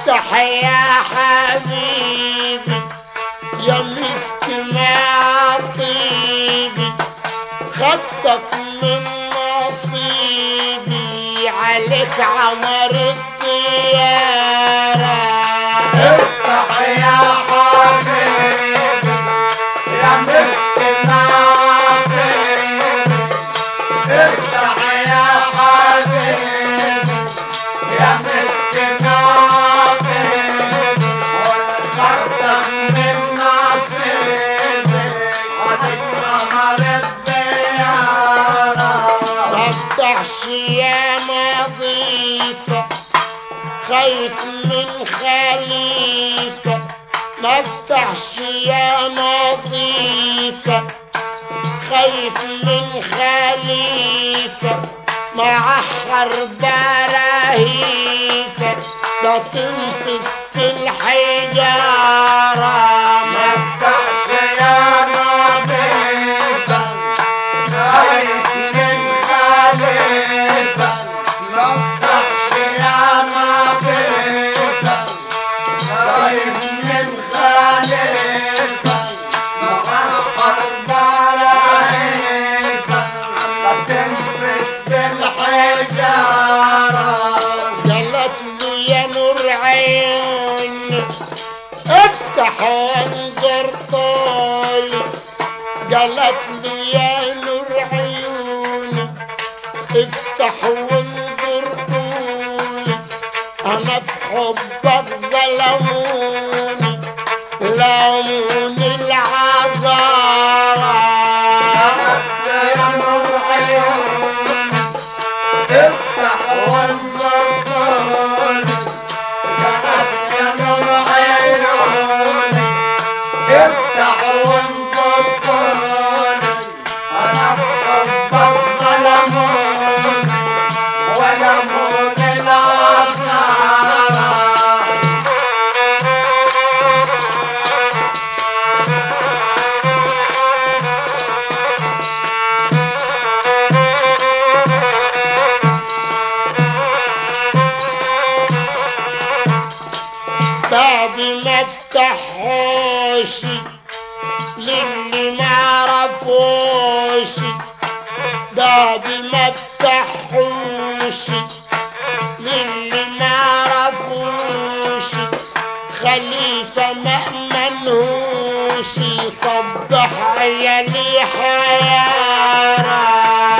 افتح يا حبيبي يا مسك مع طيبي خدتك من نصيبي عليك عمر الطيارة افتح يا حبيبي يا مسكين عطيبي افتح يا حبيبي يا مسكين عطيبي والخطة من نصيبي عليك نهر الديارة مفتحش يا نظيفة خايف من خليفة مفتحش يا نظيفة خايف من خليفة مع حرب رهيفة لا تنفس في الحجارة مفتحش يا نظيفة خايف من خليفة مفتحش يا نظيفة خايف من خليفة مع حرب رهيفة لا تنفس في الحجارة قالت له يا نور عيوني افتح وانظر طالي قالت له يا نور عيوني افتح وانظر طولي انا في حبك ظلموني لوموني العذارى يا نور عيوني افتح وانظر طولي يا نور عيوني افتح وانظر طولي انا بحبك ظلموني ولموني العذارى بعد ما افتح حوشي للي ما عرفوش بعد ما افتح حوشي للي ما عرفوش خليفة ما منهوش صبح عيالي حيارة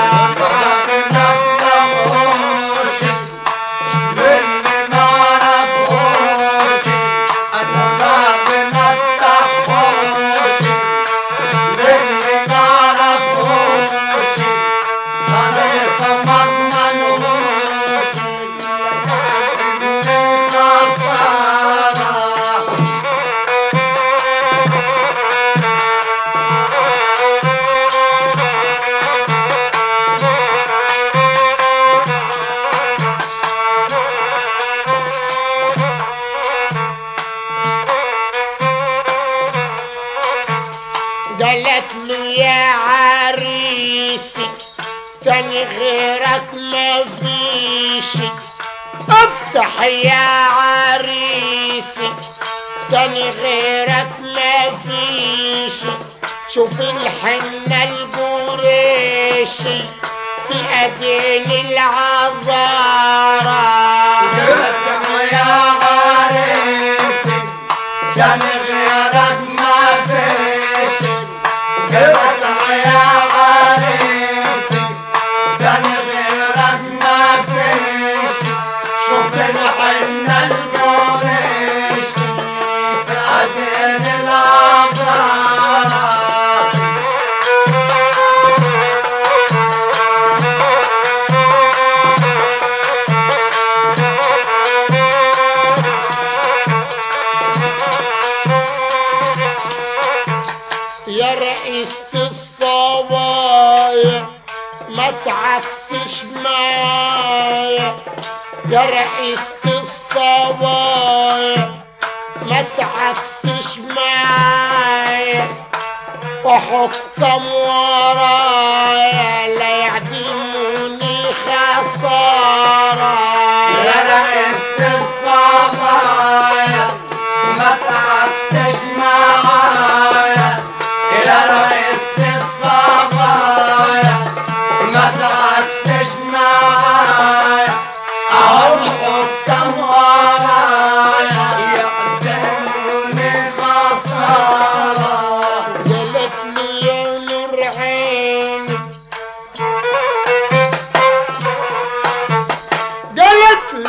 قالت له يا عريسي تاني غيرك ما فيش افتح يا عريسي تاني غيرك ما فيش شوف الحنة القريشي في ايدين العذارى يا عريسي يعني غيرك ما فيش قلت يا عريسي يعني غيرك ما فيش شوف الحنة القريش في عدين العذارى يا رئيسة الصبايا ما تعكسش معايا يا رئيسة الصبايا ما تعكسش معايا وحكم ورايا لا يعدموني خسارة يا رئيس الصبايا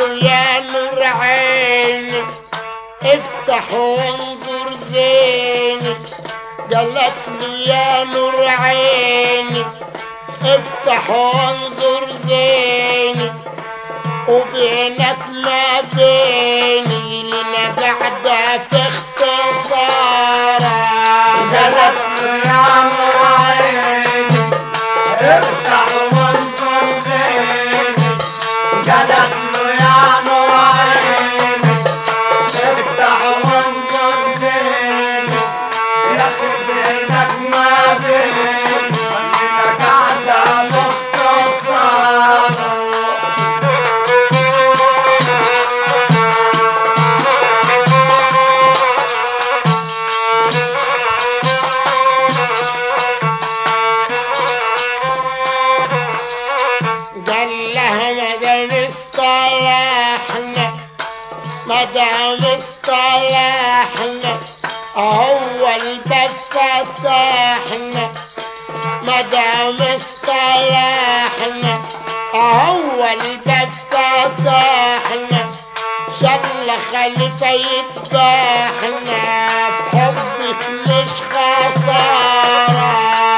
له يا نور عيني افتح وانظر زيني قالت له يا نور عيني افتح وانظر زيني وبينك ما بيني لنا قاعدة في اختصارات قالت له يا مرعيني افتح وانظر زيني قالت له يا مرعيني افتح وانظر زيني يا اخي بينك ما بيني خلينا قاعدة مختصرة قال لها ما دام اصطلحنا ما دام اصطلحنا هو الباب فتحنا ما دام اصطلحنا هو الباب فتحنا شل خليفة يذبحنا بحبك مش خسارة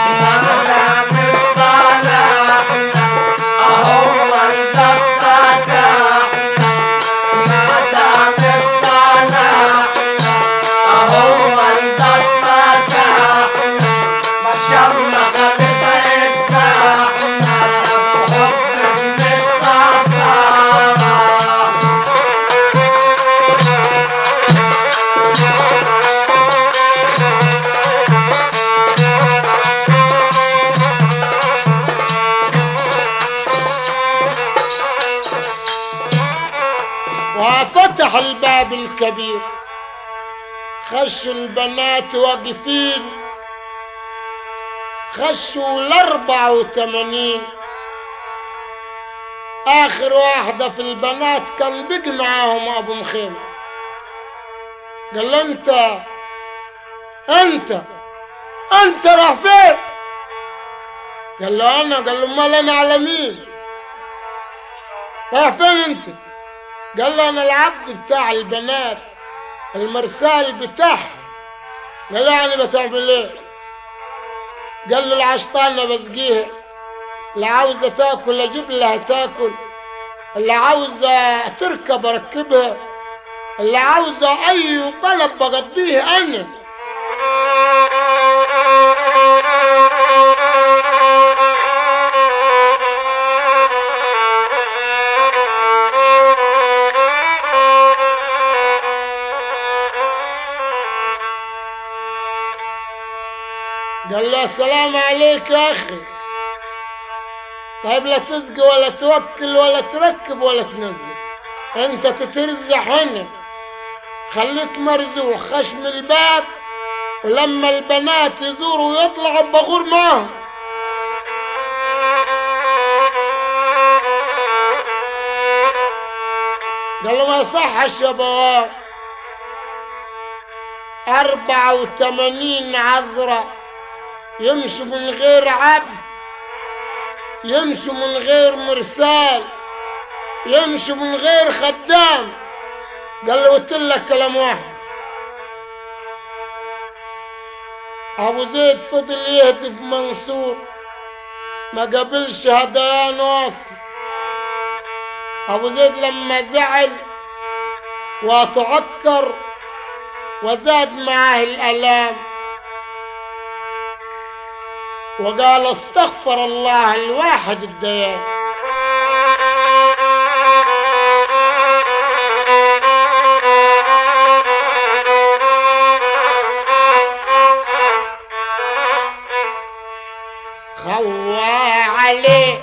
وفتح الباب الكبير خشوا البنات واقفين خشوا الأربعة وثمانين آخر واحدة في البنات كان بقي معاهم أبو مخيم قال له أنت أنت أنت راح فين؟ قال له أنا قال له أمال أنا على مين؟ راح فين أنت؟ قال له انا العبد بتاع البنات المرسال بتاعها قال له يعني بتعمل ايه قال له العشطانة بسقيها اللي عاوزة تاكل اجيب لها تاكل اللي عاوزة تركب اركبها اللي عاوزة اي طلب بقضيه انا قال له السلام عليك يا اخي طيب لا تسقي ولا توكل ولا تركب ولا تنزل انت تترزح هنا خليك مرزوح خشم الباب ولما البنات يزوروا ويطلعوا بغور معاهم قال له ما يصحش يا بواب أربعة وثمانين عذرة يمشوا من غير عبد يمشوا من غير مرسال يمشوا من غير خدام قال له قلت لك كلام واحد ابو زيد فضل يهدف منصور ما قبلش هديان واصل ابو زيد لما زعل وتعكر وزاد معاه الالام وقال استغفر الله الواحد الديان خوى عليه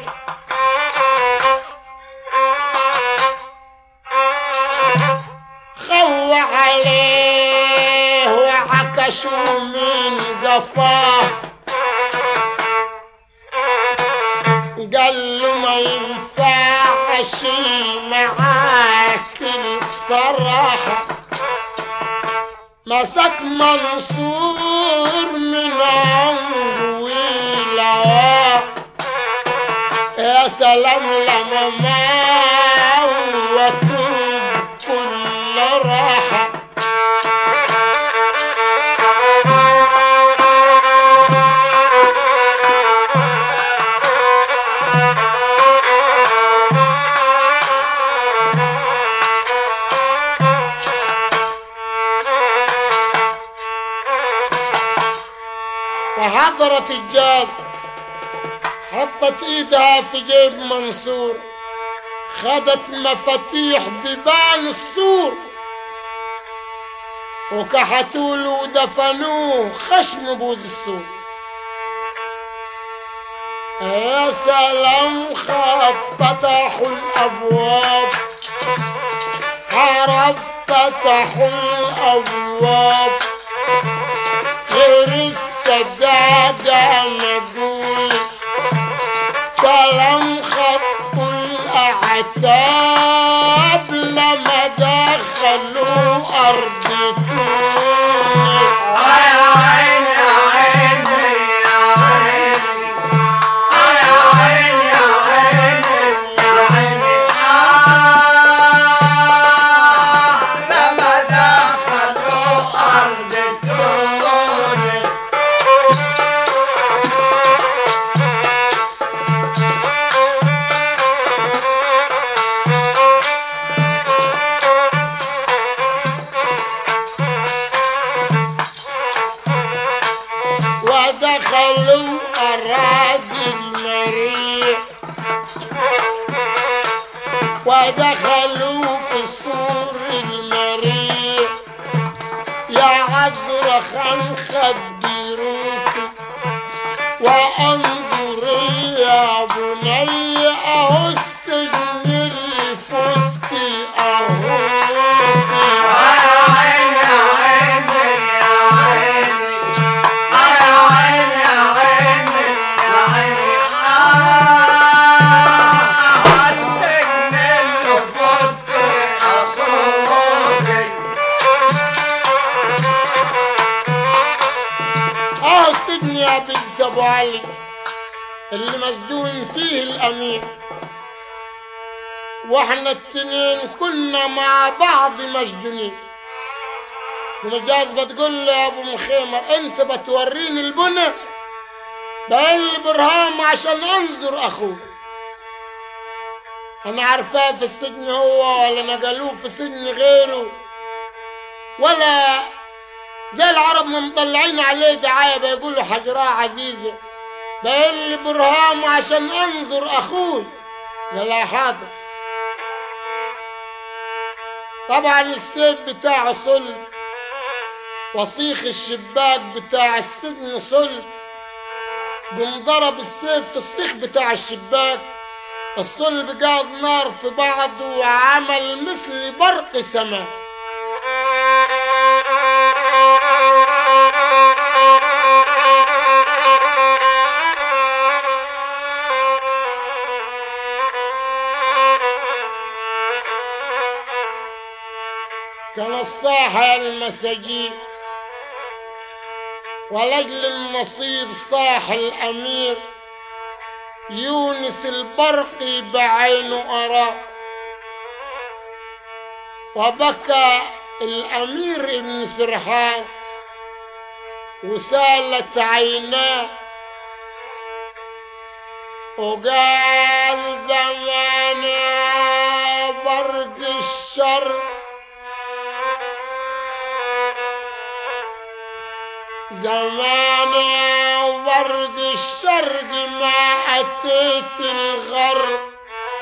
خوى عليه وعكشوا من قفاه قال له ما ينفعش معاك الصراحة مسك منصور من عمره ويلواه يا سلام لما موتوا حضرت الجاز حطت ايدها في جيب منصور خدت مفاتيح بيبان السور وكحتوله ودفنوه خشم بوز السور يا سلام خاف فتحوا الابواب عرب فتحوا الابواب غير السجادة نقول سلام خط الأعتاب لما دخلوا أرض تونس يا عيني يا عيني يا عيني يا عيني يا عيني يا عيني آه لما دخلوا أرض تونس ودخلوا أراضي المريح ودخلوا في سور المريح يا عذرا خان خدروك وانظري يا بني اهو السجن اللي فوت اهو يا عيني يا عيني يا عيني يا عيني يا عيني يا عيني آه السجن اللي فوت أخوك اه السجن يا بنت ابو علي اللي مسجون فيه الامير واحنا التنين كنا مع بعض مسجونين ومجاز بتقول له يا ابو مخيمر انت بتوريني البنى بقول لي برهام عشان انظر اخوه انا عارفاه في السجن هو ولا نقلوه في سجن غيره ولا زي العرب ما مطلعين عليه دعاية بيقولوا حجراء عزيزة بقول لي برهام عشان انظر اخوي قال لا حاضر طبعا السيف بتاعه صلب وصيخ الشباك بتاع السجن صلب قم ضرب السيف في الصيخ بتاع الشباك الصلب قاعد نار في بعضه وعمل مثل برق سماء كان الصاحة المساجين ولجل النصيب صاح الأمير يونس البرقي بعينه أراه وبكى الأمير ابن سرحان وسالت عيناه وقال زمان يا برق الشر زمان يا برق الشرق ما أتيت الغرب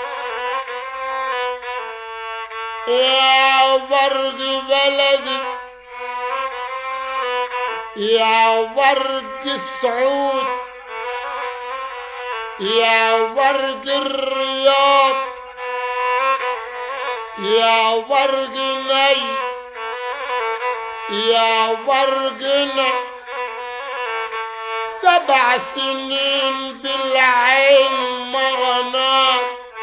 يا برق بلدي يا برق السعود يا برق الرياض يا برق ني يا برقنا سبع سنين بالعين مرنا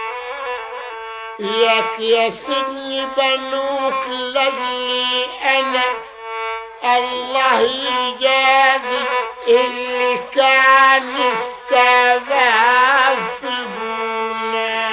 ياك يا سيدني بنوك لجلي انا الله يجازي اللي كان السبب في بنا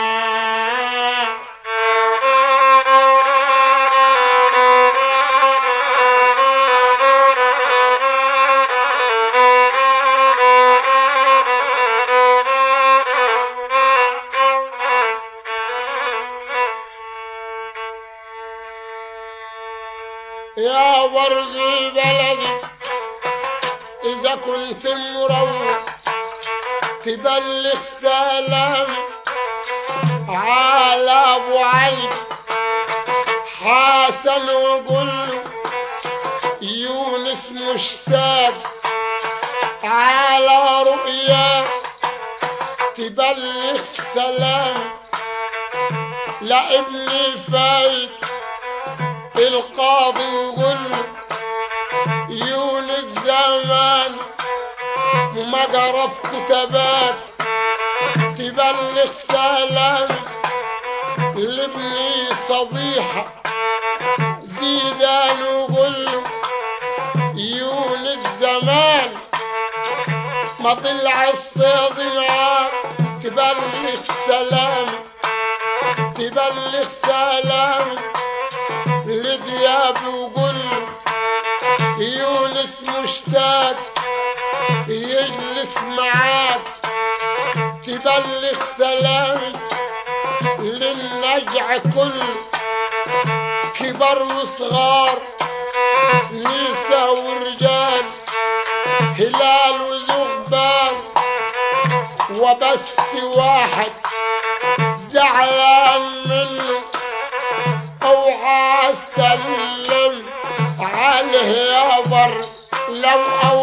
يا برقي بلدي إذا كنت مروح تبلغ سلام على أبو علي حسن وقول له يونس مشتاق على رؤيا تبلغ سلام لابني فايت القاضي وقول له يونس زمان وما قرا في كتبات تبلغ سلام لابني صبيحة زيدان وقول له يونس زمان ما طلع الصيد معاك تبلغ سلام تبلغ سلام لدياب وقول له يونس مشتاق يجلس معاك تبلغ سلامي للنجع كله كبر وصغار نساء ورجال هلال وزغبان وبس واحد زعلان منه اوعى اسلم عليه يا بر لو